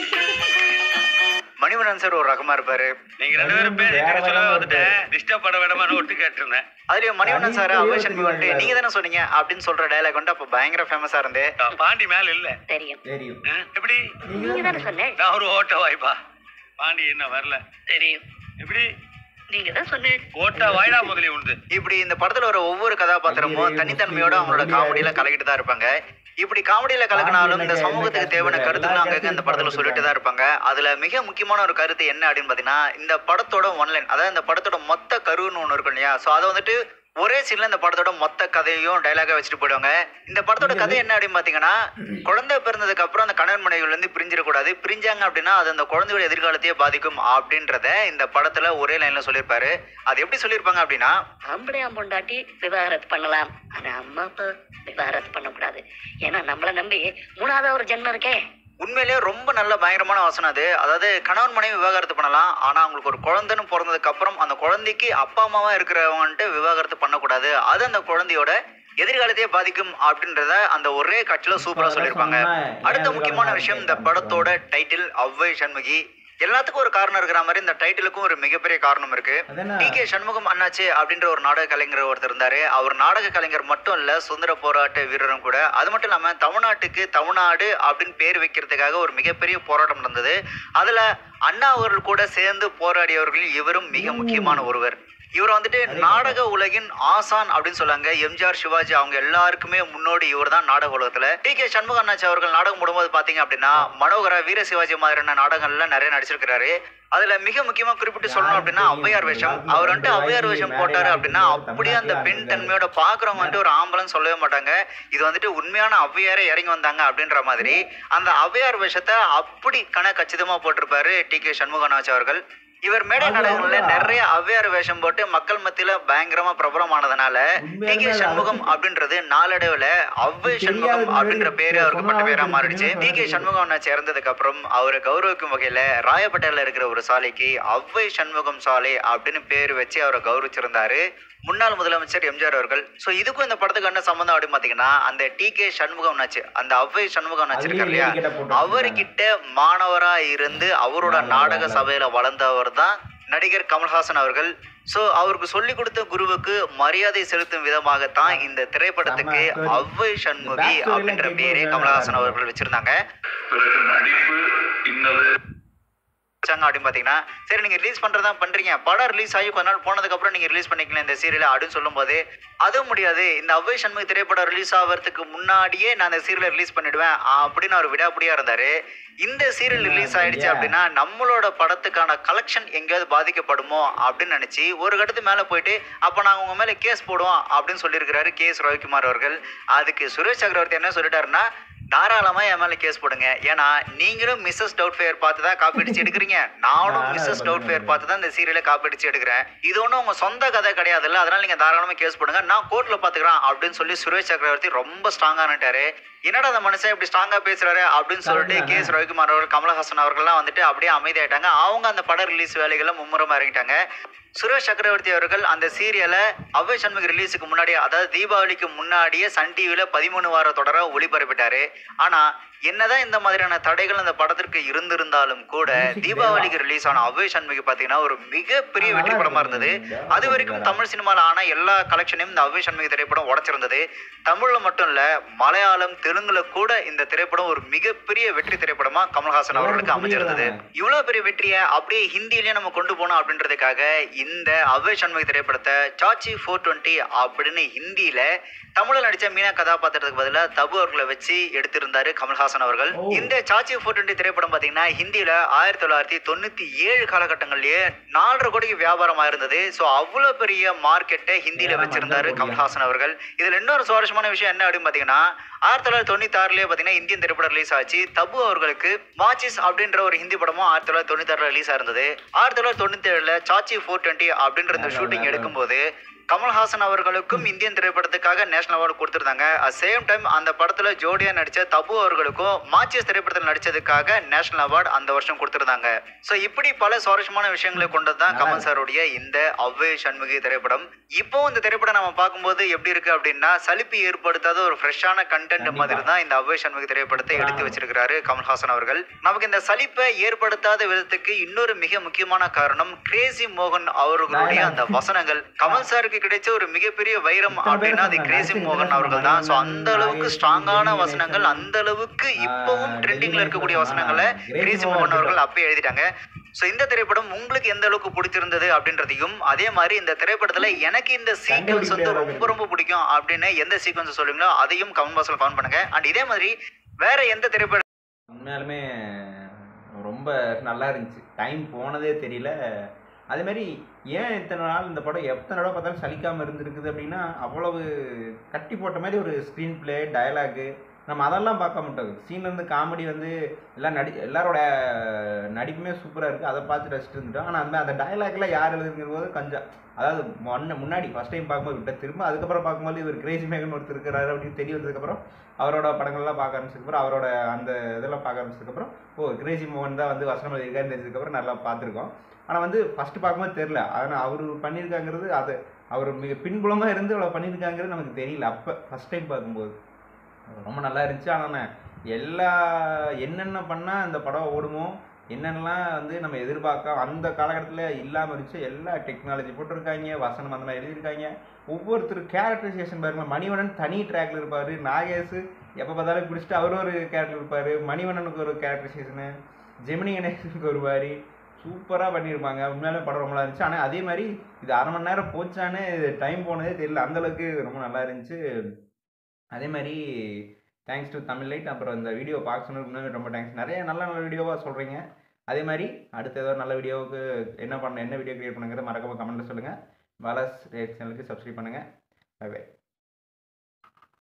மணிவண்ணன் சார் ஒரு ரகமா இருப்பாரு நீங்க ரெண்டு பேரும் பேசி வேற சொல்ல வேற வந்துட்டு டிஸ்டர்ப் பண்ண வேண்டாமான்னு ஒட்டு கேட்டிருந்தேன் அதுலயும் மணிவண்ணன் சார் அது அவேஷன் யோசிச்சு வந்துட்டு நீங்க தானே சொன்னீங்க அப்படின்னு சொல்ற டயலாக் வந்து அப்ப பயங்கர ஃபேமஸா இருந்து நான் பாண்டி மேல இல்ல தெரியும் தெரியும் ஆ, எப்படி நீங்க தானே சொன்னேன் நான் ஒரு ஓட்ட வாய்ப்பா பாண்டி என்ன வரல தெரியும் எப்படி நீங்க தான் சொன்னேன் ஓட்ட வாய்டா முதலி உண்டு இப்படி இந்த படத்துல வர ஒவ்வொரு கதாபாத்திரமும் தனித்தன்மையோட அவங்களோட காமெடியில கலக்கிட்டு தான் இருப்பாங்க இப்படி காமெடியில கலக்கினாலும் இந்த சமூகத்துக்கு தேவையான கருத்துக்கள் அங்கங்க இந்த படத்துல சொல்லிட்டு தான் இருப்பாங்க அதுல மிக முக்கியமான ஒரு கருத்து என்ன அப்படின்னு பாத்தீங்கன்னா இந்த படத்தோட ஒன்லைன் அதாவது இந்த படத்தோட மொத்த கருன்னு ஒண்ணு இருக்கும் இல்லையா சோ அதை வந்துட்டு ஒரே சீன்ல இந்த படத்தோட மொத்த கதையும் டைலாக வச்சுட்டு போயிடுவாங்க இந்த படத்தோட கதை என்ன அப்படின்னு பாத்தீங்கன்னா குழந்தை பிறந்ததுக்கு அப்புறம் அந்த கணவன் மனைவிகள் இருந்து பிரிஞ்சிடக்கூடாது பிரிஞ்சாங்க அப்படின்னா அது அந்த குழந்தையோட எதிர்காலத்தையே பாதிக்கும் அப்படின்றத இந்த படத்துல ஒரே லைன்ல சொல்லியிருப்பாரு அது எப்படி சொல்லியிருப்பாங்க அப்படின்னா ஆம்பளையா பொண்டாட்டி விவாகரத்து பண்ணலாம் ஆனா அம்மா அப்பா விவாகரத்து பண்ணக்கூடாது ஏன்னா நம்மள நம்பி மூணாவது ஒரு ஜென்மம் இருக்கே உண்மையிலேயே ரொம்ப நல்ல பயங்கரமான வசனம் அது அதாவது கணவன் மனைவி விவாகரத்து பண்ணலாம் ஆனா அவங்களுக்கு ஒரு குழந்தைன்னு பிறந்ததுக்கு அப்புறம் அந்த குழந்தைக்கு அப்பா அம்மாவா இருக்கிறவன்ட்டு விவாகரத்து பண்ணக்கூடாது அது அந்த குழந்தையோட எதிர்காலத்தையே பாதிக்கும் அப்படின்றத அந்த ஒரே காட்சியில சூப்பரா சொல்லியிருப்பாங்க அடுத்த முக்கியமான விஷயம் இந்த படத்தோட டைட்டில் அவ்வை சண்முகி எல்லாத்துக்கும் ஒரு காரணம் இருக்கிற மாதிரி இந்த டைட்டிலுக்கும் ஒரு மிகப்பெரிய காரணம் இருக்கு அதென்ன? டி கே சண்முகம் அண்ணாச்சி அப்படின்ற ஒரு நாடக கலைஞர் ஒருத்தர் இருந்தாரு அவர் நாடக கலைஞர் மட்டும் இல்ல சுதந்திர போராட்ட வீரரும் கூட அது மட்டும் இல்லாம தமிழ்நாட்டுக்கு தமிழ்நாடு அப்படின்னு பேர் வைக்கிறதுக்காக ஒரு மிகப்பெரிய போராட்டம் நடந்தது அதுல அண்ணா அவர்கள் கூட சேர்ந்து போராடியவர்களில் இவரும் மிக முக்கியமான ஒருவர் இவர் வந்துட்டு நாடக உலகின் ஆசான் அப்படின்னு சொல்லாங்க எம்ஜிஆர் சிவாஜி அவங்க எல்லாருக்குமே முன்னோடி இவர் தான் நாடக உலகத்துல டி கே சண்முக அண்ணாச்சி அவர்கள் நாடகம் போடும்போது பாத்தீங்க அப்படின்னா மனோகரா வீர சிவாஜி மாதிரியான நாடகங்கள்ல நிறைய நடிச்சிருக்கிறாரு அதுல மிக முக்கியமா குறிப்பிட்டு சொல்லணும் அப்படின்னா ஔவையார் வேஷம் அவர் வந்துட்டு ஔவையார் வேஷம் போட்டாரு அப்படின்னா அப்படியே அந்த பெண் தன்மையோட பாக்குறவங்க வந்துட்டு ஒரு ஆம்பளன்னு சொல்லவே மாட்டாங்க இது வந்துட்டு உண்மையான ஔவையாரே இறங்கி வந்தாங்க அப்படின்ற மாதிரி அந்த ஔவையார் வேஷத்தை அப்படி கண கச்சிதமா போட்டிருப்பாரு டி கே சண்முகநாச் அவர்கள் இவர் மேடை நாடகங்கள்ல நிறைய ஔவையார் வேஷம் போட்டு மக்கள் மத்தியில பயங்கரமா பிரபலமானதுனால டி கே சண்முகம் அப்படின்றது நாளடைவுல ஔவை சண்முகம் அப்படின்ற பேரு அவருக்கு பட்ட பேரா மாறிடுச்சு டி கே சண்முகம் அண்ணாச்சி இறந்ததுக்கு அப்புறம் அவரை கௌரவிக்கும் வகையில ராயப்பேட்டையில இருக்கிற ஒரு சாலைக்கு ஔவை சண்முகம் சாலை அப்படின்னு பேர் வச்சு அவரை கௌரவிச்சிருந்தாரு முன்னாள் முதலமைச்சர் எம்ஜிஆர் அவர்கள் சோ இதுக்கும் இந்த படத்துக்கு என்ன சம்பந்தம் அப்படின்னு பாத்தீங்கன்னா அந்த டி கே சண்முகம் அண்ணாச்சி அந்த ஔவை சண்முகம் அண்ணாச்சி இருக்கார் இல்லையா அதுலயும் ஏறிக்கிட்ட போட்டு அவர்கிட்ட மாணவரா இருந்து அவரோட நாடக நாடக கலை. சபையில வளர்ந்தவர் தான் நடிகர் கமல்ஹாசன் அவர்கள் சோ அவருக்கு சொல்லி கொடுத்த குருவுக்கு மரியாதை செலுத்தும் விதமாகத்தான் இந்த திரைப்படத்துக்கு ஆமா, story. Avvai Shanmughi back story எல்லாம் அப்படின்ற கேட்கும் பேரே போது கமலஹாசன் நல்லா அவர்கள் வச்சிருந்தாங்க பிறகு நடிப்பு இன்னது வச்சாங்க அப்படின்னு பாத்தீங்கன்னா சரி நீங்க ரிலீஸ் பண்றதா பண்றீங்க படம் ரிலீஸ் ஆகி கொஞ்ச நாள் போனதுக்கு அப்புறம் நீங்க ரிலீஸ் பண்ணிக்கலாம் இந்த சீரியல் அப்படின்னு சொல்லும்போது அதுவும் முடியாது இந்த அவ்வை சண்முக திரைப்படம் ரிலீஸ் ஆகிறதுக்கு முன்னாடியே நான் இந்த சீரியலை ரிலீஸ் பண்ணிடுவேன் அப்படின்னு அவர் விடாப்பிடியா இருந்தாரு இந்த சீரியல் ரிலீஸ் ஆயிடுச்சு அப்படின்னா நம்மளோட படத்துக்கான கலெக்ஷன் எங்கேயாவது பாதிக்கப்படுமோ அப்படின்னு நினைச்சு ஒரு கட்டத்து மேல போயிட்டு அப்ப நாங்க உங்க மேல கேஸ் போடுவோம் அப்படின்னு சொல்லியிருக்கிறாரு கே எஸ் ரவிக்குமார் அவர்கள் அதுக்கு சுரேஷ் சக்கரவர்த்தி என்ன சொல்லிட்டாருன்னா தாராளமா என் மேல கேஸ் போடுங்க ஏன்னா நீங்களும் மிஸ்ஸஸ் டவுட் ஃபேர் பார்த்து தான் காப்பி அடிச்சு எடுக்கிறீங்க நானும் நானும் மிஸ்ஸஸ் அதை டவுட் ஃபேர் பண்ணுவேன். பார்த்து தான் இந்த சீரியலை காப்பி அடிச்சு எடுக்கிறேன் இது ஒன்றும் உங்க சொந்த கதை கிடையாதுல்ல அதனால நீங்க தாராளமா கேஸ் போடுங்க நான் கோர்ட்ல பாத்துக்கிறேன் அப்படின்னு சொல்லி சுரேஷ் சக்கரவர்த்தி ரொம்ப ஸ்ட்ராங்கானுட்டாரு என்னடா அந்த மனுஷன் இப்படி ஸ்ட்ராங்கா பேசுறாரு அப்படின்னு சொல்லிட்டு Correct கே தான். எஸ் ரவிக்குமார் அவர்கள் கமலஹாசன் அவர்கள்லாம் வந்துட்டு அப்படியே அமைதியாயிட்டாங்க அவங்க அந்த பட ரிலீஸ் வேலைகளை மும்முரமா இறங்கிட்டாங்க சுரேஷ் சக்கரவர்த்தி அவர்கள் அந்த சீரியலை அவ்வை சண்முக ரிலீஸுக்கு முன்னாடி அதாவது தீபாவளிக்கு முன்னாடியே சன் டிவில பதிமூணு வார தொடர ஒளிபரப்பிட்டாரு ஆனா என்னதான் இந்த மாதிரியான தடைகள் அந்த படத்திற்கு இருந்திருந்தாலும் கூட Music தீபாவளிக்கு ரிலீஸ் ஆன அவ்வை சண்முகி பாத்தீங்கன்னா ஒரு மிகப்பெரிய வெற்றி படமா இருந்தது அது வரைக்கும் தமிழ் சினிமால ஆன எல்லா கலெக்ஷனையும் இந்த அவ்வை சண்முகி திரைப்படம் உடைச்சிருந்தது தமிழ்ல மட்டும் இல்ல மலையாளம் தெலுங்குல கூட இந்த திரைப்படம் ஒரு மிகப்பெரிய வெற்றி திரைப்படமா கமல்ஹாசன் அவர்களுக்கு அமைஞ்சிருந்தது இவ்வளவு பெரிய வெற்றியை அப்படியே ஹிந்திலயே நம்ம கொண்டு போனோம் அப்படின்றதுக்காக இந்த அவ்வை சண்முகி திரைப்படத்தை சாச்சி ஃபோர் டுவெண்ட்டி அப்படின்னு ஹிந்தியில தமிழ்ல நடிச்ச மீனா கதாபாத்திரத்துக்கு பதிலா தபு அவர்களை வச்சு எடுத்திருந்தாரு கமல்ஹாசன் அவர்கள் ஓ. இந்த சாச்சி ஃபோர் டுவெண்ட்டி திரைப்படம் பாத்தீங்கன்னா ஹிந்தியில ஆயிரத்தி தொள்ளாயிரத்தி தொண்ணூத்தி ஏழு காலகட்டங்கள்லயே நாலரை கோடிக்கு வியாபாரம் ஆயிருந்தது சோ அவ்வளவு பெரிய மார்க்கெட்டை ஹிந்தியில ஏன்னா, வச்சிருந்தாரு மஞ்சள் கமல்ஹாசன் அவர்கள் இதுல இன்னொரு சுவாரஸ்யமான விஷயம் என்ன அப்படின்னு பாத்தீங்கன்னா ஆயிரத்தி தொள்ளாயிரத்தி தொண்ணூத்தி ஆறுலயே பாத்தீங்கன்னா இந்தியன் திரைப்படம் ரிலீஸ் ஆச்சு தபு அவர்களுக்கு மாச்சிஸ் அப்படின்ற ஒரு ஹிந்தி படமும் ஆயிரத்தி தொள்ளாயிரத்தி தொண்ணூத்தி ஆறுல ரிலீஸ் ஆயிருந்தது ஆயிரத்தி தொள்ளாயிரத்தி தொண்ணூத்தி ஏழுல சாச்சி ஃபோர் டுவெண்ட்டி அப்படின்ற இந்த வேற, ஷூட்டிங் வேற. எடுக்கும்போது கமல்ஹாசன் அவர்களுக்கும் இந்தியன் திரைப்படத்துக்காக நேஷனல் அவார்டு கொடுத்திருந்தாங்க அட் சேம் டைம் அந்த படத்துல ஜோடியா நடிச்ச தபு அவர்களுக்கும் மாச்சியஸ் திரைப்படத்தில் நடிச்சதுக்காக நேஷனல் அவார்டு அந்த வருஷம் கொடுத்திருந்தாங்க சோ இப்படி பல சுவாரஸ்யமான விஷயங்களை கொண்டது தான் கமல் சாருடைய இந்த அவ்வே சண்முகி திரைப்படம் இப்போ இந்த திரைப்படம் நம்ம பார்க்கும்போது எப்படி இருக்கு அப்படின்னா சலிப்பு ஏற்படுத்தாத ஒரு ஃப்ரெஷ்ஷான கண்டென்ட் கண்டிப்பா. மாதிரி தான் இந்த அவ்வை சண்முகி திரைப்படத்தை எடுத்து வச்சிருக்கிறாரு கமல்ஹாசன் அவர்கள் நமக்கு இந்த சலிப்பை ஏற்படுத்தாத விதத்துக்கு இன்னொரு மிக முக்கியமான காரணம் கிரேசி மோகன் அவர்களுடைய அந்த வசனங்கள் கமல் சாருக்கு கிடைச்ச ஒரு மிகப்பெரிய வைரம் இத்தனை பேர் அப்படின்னா அது சொன்னாங்க. கிரேசி அடுத்து மோகன் இத்தனை அவர்கள் தான் ஸோ சொன்னாங்க. அந்த அளவுக்கு நாகேஷ், ஸ்ட்ராங்கான ஜெமினி வசனங்கள் கணேசன், அந்த அளவுக்கு ஆ, இப்பவும் ட்ரெண்டிங்ல இருக்கக்கூடிய ஜெமினி வசனங்களை கணேசன், கிரேசி கிரேசி மோகன் மோகன் அவர்கள் அப்பயே எழுதிட்டாங்க ஸோ இந்த திரைப்படம் உங்களுக்கு எந்த அளவுக்கு பிடிச்சிருந்தது அப்படின்றதையும் அதே மாதிரி இந்த திரைப்படத்துல எனக்கு இந்த சீக்வன்ஸ் வந்து முடியாத ரொம்ப ரொம்ப பிடிக்கும் அப்படின்னு எந்த சீக்வன்ஸ் சொல்லுங்களோ அதையும் கமெண்ட் பாக்ஸ்ல கமெண்ட் பண்ணுங்க அண்ட் இதே மாதிரி வேற எந்த திரைப்படம் உண்மையாலுமே ரொம்ப நல்லா இருந்துச்சு டைம் போனதே தெரியல அதே மாதிரி ஏன் இத்தனை நாள் இந்த படம் எத்தனை தடவை பார்த்தாலும் சலிக்காமல் இருந்திருக்குது அப்படின்னா அவ்வளவு கட்டி போட்ட மாதிரி ஒரு ஸ்க்ரீன் ப்ளே டயலாகு நம்ம அதெல்லாம் பார்க்க மாட்டோம் சீன்லேருந்து காமெடி வந்து எல்லாம் நடி எல்லாரோட நடிப்புமே சூப்பராக இருக்குது அதை பார்த்து ரசிச்சுட்டு இருந்துட்டோம் ஆனால் அந்த அந்த டயலாக்லாம் யார் எழுதுங்கிற போது கொஞ்சம் அதாவது முன்ன முன்னாடி ஃபஸ்ட் டைம் பார்க்கும்போது விட்ட திரும்ப அதுக்கப்புறம் பார்க்கும்போது இவர் கிரேசி மேகன் ஒருத்தர் இருக்கிறாரு அப்படின்னு தெரிய வந்ததுக்கப்புறம் அவரோட படங்கள்லாம் பார்க்க ஆரம்பிச்சதுக்கப்புறம் அவரோட அந்த இதெல்லாம் பார்க்க ஆரம்பிச்சதுக்கப்புறம் ஓ கிரேசி மோகன் தான் வந்து வசனம் எழுதியிருக்காருன்னு தெரிஞ்சதுக்கப்புறம் நல்லா பார்த்துருக்கோம் ஆனால் வந்து ஃபஸ்ட்டு பார்க்கும்போது தெரில ஆனால் அவர் பண்ணியிருக்காங்கிறது அது அவர் மிக பின்புலமாக இருந்து அவ்வளோ பண்ணியிருக்காங்கிறது நமக்கு தெரியல அப்போ ஃபஸ்ட் டைம் பார்க்கும்போது ரொம்ப நல்லா இருந்துச்சு ஆனால் நான் எல்லா என்னென்ன பண்ணால் அந்த படம் ஓடுமோ என்னென்னலாம் வந்து நம்ம எதிர்பார்க்க அந்த காலகட்டத்தில் இல்லாமல் இருந்துச்சு எல்லா டெக்னாலஜி போட்டிருக்காங்க வசனம் அந்த மாதிரி எழுதியிருக்காங்க ஒவ்வொருத்தர் கேரக்டரைசேஷன் பாருங்க மணிவண்ணன் தனி ட்ராக்ல இருப்பார் நாகேஷ் எப்போ பார்த்தாலும் பிடிச்சிட்டு அவர் ஒரு கேரக்டர் இருப்பார் மணிவண்ணனுக்கு ஒரு கேரக்டரைசேஷனு ஜெமினி கணேசனுக்கு ஒரு மாதிரி சூப்பராக பண்ணியிருப்பாங்க உண்மையாலே படம் ரொம்ப நல்லா இருந்துச்சு ஆனால் அதே மாதிரி இது அரை மணி நேரம் போச்சான்னு டைம் போனதே தெரியல அந்தளவுக்கு ரொம்ப நல்லா இருந்துச்சு அதே மாதிரி தேங்க்ஸ் டு தமிழ் லைட் அப்புறம் இந்த வீடியோ பார்க்கணுன்னு உண்மையாவே ரொம்ப தேங்க்ஸ் நிறைய நல்ல நல்ல வீடியோவாக சொல்கிறீங்க அதே மாதிரி அடுத்த ஏதோ நல்ல வீடியோவுக்கு என்ன பண்ண என்ன வீடியோ கிரியேட் பண்ணுங்கிறத மறக்காம கமெண்ட்டில் சொல்லுங்கள் பாலாஸ் சேனலுக்கு சப்ஸ்கிரைப் பண்ணுங்கள் பை பை